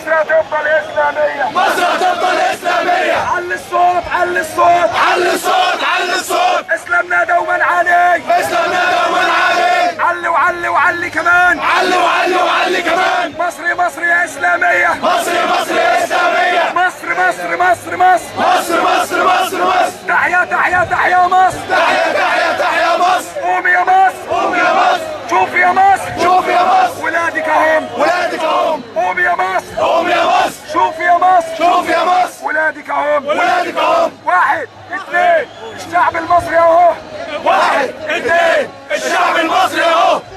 مصر هتفضل اسلاميه مصر هتفضل اسلاميه علي الصوت علي الصوت علي الصوت علي الصوت اسلامنا دوما علي اسلامنا دوما علي علي وعلي وعلي كمان علي وعلي وعلي كمان مصر مصر يا اسلاميه مصر مصر اسلاميه مصر مصر مصر مصر مصر مصر مصر مصر تحيا تحيا تحيا مصر تحيا تحيا تحيا مصر قوم يا مصر قوم يا مصر شوف يا مصر شوف يا مصر ولادك اهم ولادك اهم قوم يا مصر قوم يا مصر شوف يا مصر شوف يا مصر ولادك اهم ولادك اهم واحد اثنين الشعب المصري اهو واحد اثنين الشعب المصري اهو